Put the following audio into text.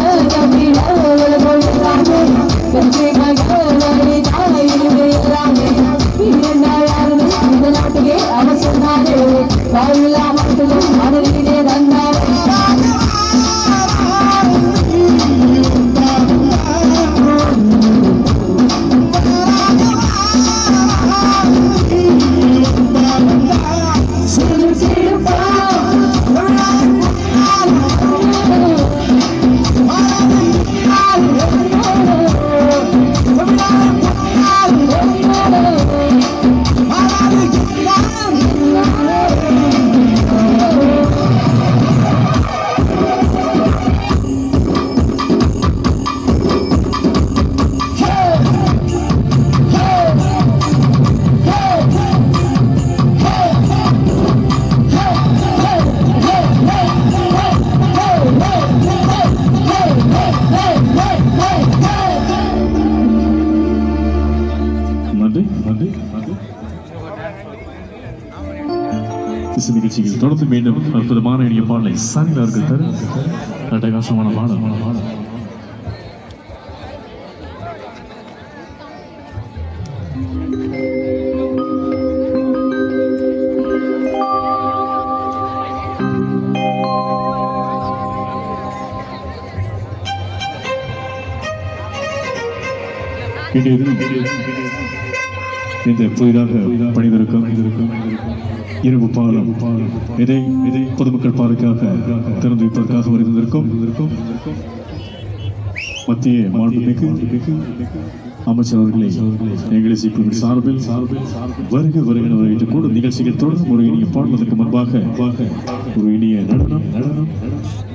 நன்றி நன்றி நன்றி இசை நிகழ்ச்சியில் தொடர்ந்து மீண்டும் அற்புதமான இனிய பாடலை சானில் அவர்கள் தர அட்டகாசமான பாடல் பாடல் இன்றைய தினம் இந்த புதிதாக பணிந்திருக்கும் இரும்பு பாலம் இதை இதை பொதுமக்கள் பார்வைக்காக திறந்து வைப்பதற்காக வருந்திருக்கும் மத்திய மாண்புமிகு அமைச்சர் அவர்களை எங்களை சிபிஎம் சார்பில் வருக வருகிற வரவேற்றுக் கொண்டு நிகழ்ச்சிகள் தொடர்ந்து ஒரு இனிய பாடுவதற்கு முன்பாக ஒரு இனிய நடனம் நடனம்